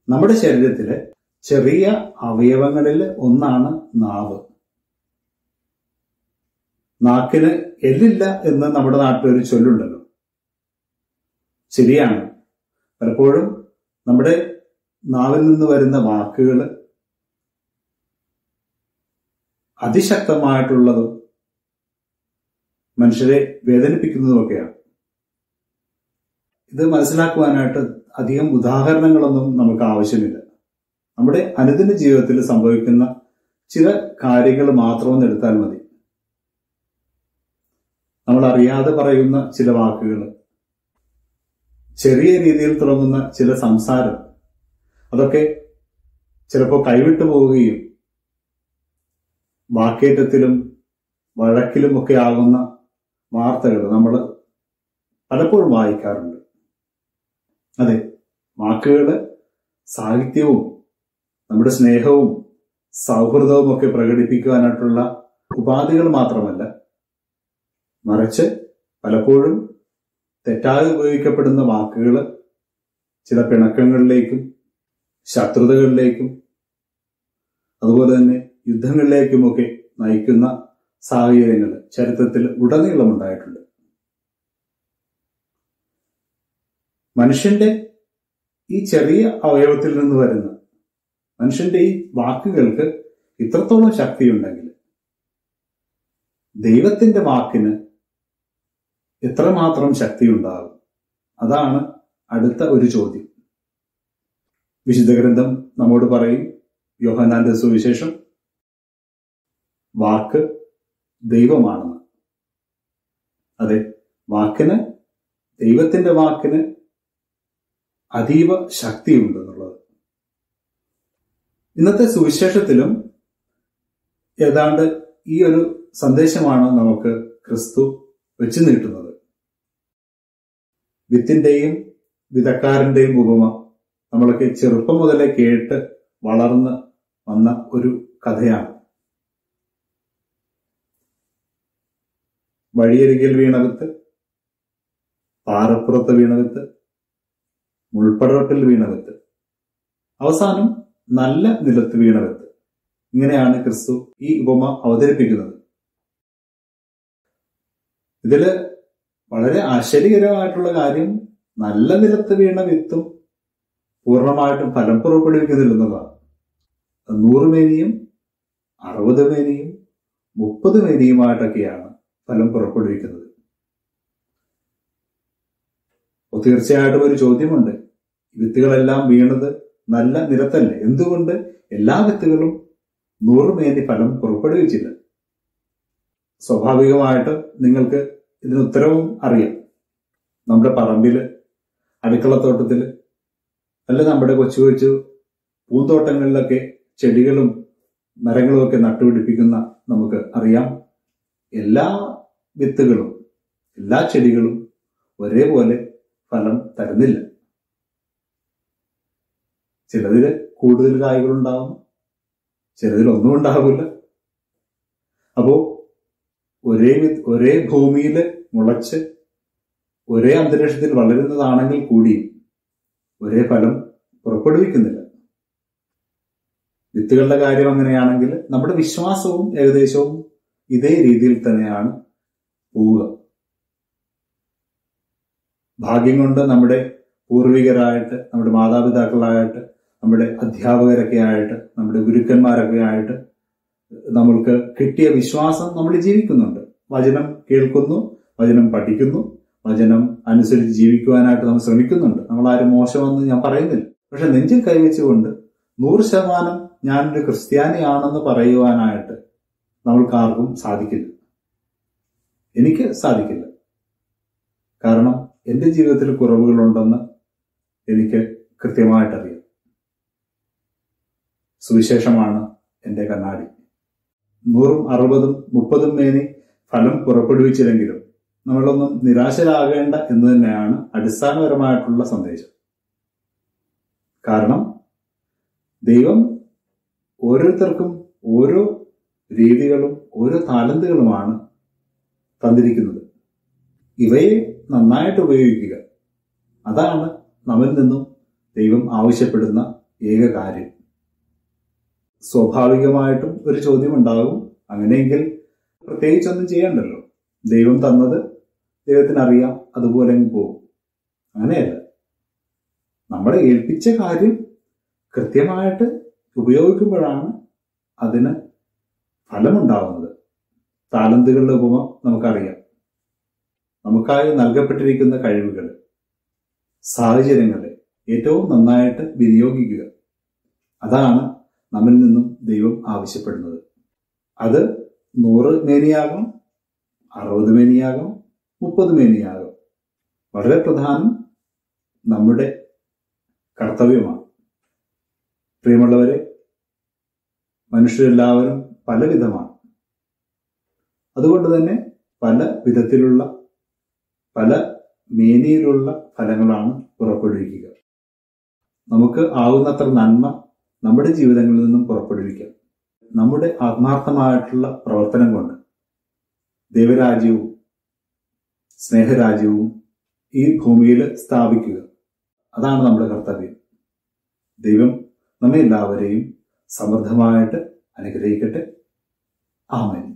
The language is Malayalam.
നമ്മുടെ ശരീരത്തിലെ ചെറിയ അവയവങ്ങളിൽ ഒന്നാണ് നാവ് നാക്കിന് എല്ലില്ല എന്ന് നമ്മുടെ നാട്ടിലൊരു ചൊല്ലുണ്ടല്ലോ ശരിയാണ് പലപ്പോഴും നമ്മുടെ നാവിൽ നിന്ന് വരുന്ന വാക്കുകൾ അതിശക്തമായിട്ടുള്ളതും മനുഷ്യരെ വേദനിപ്പിക്കുന്നതുമൊക്കെയാണ് ഇത് മനസ്സിലാക്കുവാനായിട്ട് അധികം ഉദാഹരണങ്ങളൊന്നും നമുക്ക് ആവശ്യമില്ല നമ്മുടെ അനുദിന ജീവിതത്തിൽ സംഭവിക്കുന്ന ചില കാര്യങ്ങൾ മാത്രം എടുത്താൽ മതി നമ്മൾ അറിയാതെ പറയുന്ന ചില വാക്കുകൾ ചെറിയ രീതിയിൽ തുടങ്ങുന്ന ചില സംസാരം അതൊക്കെ ചിലപ്പോൾ കൈവിട്ടു പോവുകയും വാക്കേറ്റത്തിലും വഴക്കിലും ഒക്കെ ആകുന്ന വാർത്തകൾ നമ്മൾ പലപ്പോഴും വായിക്കാറുണ്ട് അതെ വാക്കുകള് സാഹിത്യവും നമ്മുടെ സ്നേഹവും സൗഹൃദവും ഒക്കെ പ്രകടിപ്പിക്കുവാനായിട്ടുള്ള ഉപാധികൾ മാത്രമല്ല മറിച്ച് പലപ്പോഴും തെറ്റാതെ ഉപയോഗിക്കപ്പെടുന്ന വാക്കുകൾ ചില പിണക്കങ്ങളിലേക്കും ശത്രുതകളിലേക്കും അതുപോലെ തന്നെ യുദ്ധങ്ങളിലേക്കുമൊക്കെ നയിക്കുന്ന സാഹചര്യങ്ങൾ ചരിത്രത്തിൽ ഉടനീളം ഉണ്ടായിട്ടുണ്ട് മനുഷ്യന്റെ ഈ ചെറിയ അവയവത്തിൽ നിന്ന് വരുന്ന മനുഷ്യന്റെ ഈ വാക്കുകൾക്ക് ഇത്രത്തോളം ശക്തിയുണ്ടെങ്കിൽ ദൈവത്തിന്റെ വാക്കിന് എത്രമാത്രം ശക്തിയുണ്ടാകും അതാണ് അടുത്ത ഒരു ചോദ്യം വിശുദ്ധ ഗ്രന്ഥം നമ്മോട് പറയും യോഹനാന്റെ സുവിശേഷം വാക്ക് ദൈവമാണെന്ന് അതെ വാക്കിന് ദൈവത്തിന്റെ വാക്കിന് അതീവ ശക്തിയുണ്ട് എന്നുള്ളത് ഇന്നത്തെ സുവിശേഷത്തിലും ഏതാണ്ട് ഈ ഒരു സന്ദേശമാണ് നമുക്ക് ക്രിസ്തു വെച്ചു നീട്ടുന്നത് വിത്തിന്റെയും വിതക്കാരന്റെയും ഉപമ നമ്മളൊക്കെ ചെറുപ്പം മുതലേ കേട്ട് വളർന്ന് വന്ന ഒരു കഥയാണ് വഴിയരികിൽ വീണ വിത്ത് പാറപ്പുറത്ത് വീണ വിത്ത് മുൾപ്പടർപ്പിൽ വീണ വിത്ത് അവസാനം നല്ല നിലത്ത് വീണ വിത്ത് ഇങ്ങനെയാണ് ക്രിസ്തു ഈ ഉപമ അവതരിപ്പിക്കുന്നത് ഇതില് വളരെ ആശ്ചര്യകരമായിട്ടുള്ള കാര്യം നല്ല നിലത്ത് വീണ വിത്തും പൂർണ്ണമായിട്ടും ഫലം പുറപ്പെടുവിക്കുന്നില്ലെന്നതാണ് നൂറ് മേനിയും അറുപത് മേനിയും മുപ്പത് മേനിയുമായിട്ടൊക്കെയാണ് ഫലം പുറപ്പെടുവിക്കുന്നത് അപ്പോൾ തീർച്ചയായിട്ടും ഒരു ചോദ്യമുണ്ട് വിത്തുകളെല്ലാം വീണത് നല്ല നിരത്തല്ലേ എന്തുകൊണ്ട് എല്ലാ വിത്തുകളും നൂറ് മേനി ഫലം പുറപ്പെടുവിച്ചില്ല സ്വാഭാവികമായിട്ട് നിങ്ങൾക്ക് ഇതിന് ഉത്തരവും അറിയാം നമ്മുടെ പറമ്പില് അടുക്കളത്തോട്ടത്തില് അല്ല നമ്മുടെ കൊച്ചു കൊച്ചു പൂന്തോട്ടങ്ങളിലൊക്കെ ചെടികളും മരങ്ങളും ഒക്കെ നട്ടുപിടിപ്പിക്കുന്ന നമുക്ക് അറിയാം എല്ലാ വിത്തുകളും എല്ലാ ചെടികളും ഒരേപോലെ ഫലം തരുന്നില്ല ചിലതിൽ കൂടുതൽ കായ്കൾ ഉണ്ടാകും ചിലതിൽ ഒന്നും ഉണ്ടാകില്ല അപ്പോ ഒരേ വി- ഒരേ ഭൂമിയിൽ മുളച്ച് ഒരേ അന്തരീക്ഷത്തിൽ വളരുന്നതാണെങ്കിൽ കൂടിയും ഒരേ ഫലം പുറപ്പെടുവിക്കുന്നില്ല വിത്തുകളുടെ കാര്യം അങ്ങനെയാണെങ്കിൽ നമ്മുടെ വിശ്വാസവും ഏകദേശവും ഇതേ രീതിയിൽ തന്നെയാണ് പോവുക ഭാഗ്യം കൊണ്ട് നമ്മുടെ പൂർവികരായിട്ട് നമ്മുടെ മാതാപിതാക്കളായിട്ട് നമ്മുടെ അധ്യാപകരൊക്കെ ആയിട്ട് നമ്മുടെ ഗുരുക്കന്മാരൊക്കെ ആയിട്ട് നമ്മൾക്ക് കിട്ടിയ വിശ്വാസം നമ്മൾ ജീവിക്കുന്നുണ്ട് വചനം കേൾക്കുന്നു വചനം പഠിക്കുന്നു വചനം അനുസരിച്ച് ജീവിക്കുവാനായിട്ട് നമ്മൾ ശ്രമിക്കുന്നുണ്ട് നമ്മൾ ആരും മോശമെന്ന് ഞാൻ പറയുന്നില്ല പക്ഷെ നെഞ്ചിൽ കൈവച്ചുകൊണ്ട് നൂറ് ശതമാനം ഞാനൊരു ക്രിസ്ത്യാനിയാണെന്ന് പറയുവാനായിട്ട് നമ്മൾക്ക് ആർക്കും സാധിക്കില്ല എനിക്ക് സാധിക്കില്ല കാരണം എന്റെ ജീവിതത്തിൽ കുറവുകളുണ്ടെന്ന് എനിക്ക് കൃത്യമായിട്ടറിയാം സുവിശേഷമാണ് എന്റെ കണ്ണാടി നൂറും അറുപതും മുപ്പതും മേനി ഫലം പുറപ്പെടുവിച്ചില്ലെങ്കിലും നമ്മളൊന്നും നിരാശരാകേണ്ട എന്ന് തന്നെയാണ് അടിസ്ഥാനപരമായിട്ടുള്ള സന്ദേശം കാരണം ദൈവം ഓരോരുത്തർക്കും ഓരോ രീതികളും ഓരോ താലന്തുകളുമാണ് തന്നിരിക്കുന്നത് ഇവയെ നന്നായിട്ട് ഉപയോഗിക്കുക അതാണ് നമ്മിൽ നിന്നും ദൈവം ആവശ്യപ്പെടുന്ന ഏക കാര്യം സ്വാഭാവികമായിട്ടും ഒരു ചോദ്യം ഉണ്ടാകും അങ്ങനെയെങ്കിൽ പ്രത്യേകിച്ചൊന്നും ചെയ്യണ്ടല്ലോ ദൈവം തന്നത് ദൈവത്തിന് അറിയാം അതുപോലെ അങ്ങ് പോകും അങ്ങനെയല്ല നമ്മളെ ഏൽപ്പിച്ച കാര്യം കൃത്യമായിട്ട് ഉപയോഗിക്കുമ്പോഴാണ് അതിന് ഫലമുണ്ടാവുന്നത് താലന്തുകളുടെ ഉപമ നമുക്കറിയാം നമുക്കായി നൽകപ്പെട്ടിരിക്കുന്ന കഴിവുകൾ സാഹചര്യങ്ങളെ ഏറ്റവും നന്നായിട്ട് വിനിയോഗിക്കുക അതാണ് നമ്മിൽ നിന്നും ദൈവം ആവശ്യപ്പെടുന്നത് അത് നൂറ് മേനിയാകാം അറുപത് മേനിയാകാം മുപ്പത് മേനിയാകാം വളരെ പ്രധാനം നമ്മുടെ കർത്തവ്യമാണ് പ്രിയമുള്ളവരെ മനുഷ്യരെല്ലാവരും പലവിധമാണ് അതുകൊണ്ട് തന്നെ പല വിധത്തിലുള്ള പല മേനിയിലുള്ള ഫലങ്ങളാണ് പുറപ്പെടുവിക്കുക നമുക്ക് ആവുന്നത്ര നന്മ നമ്മുടെ ജീവിതങ്ങളിൽ നിന്നും പുറപ്പെടുവിക്കാം നമ്മുടെ ആത്മാർത്ഥമായിട്ടുള്ള പ്രവർത്തനം കൊണ്ട് ദൈവരാജ്യവും സ്നേഹരാജ്യവും ഈ ഭൂമിയിൽ സ്ഥാപിക്കുക അതാണ് നമ്മുടെ കർത്തവ്യം ദൈവം നമ്മെ എല്ലാവരെയും സമൃദ്ധമായിട്ട് അനുഗ്രഹിക്കട്ടെ ആമേൻ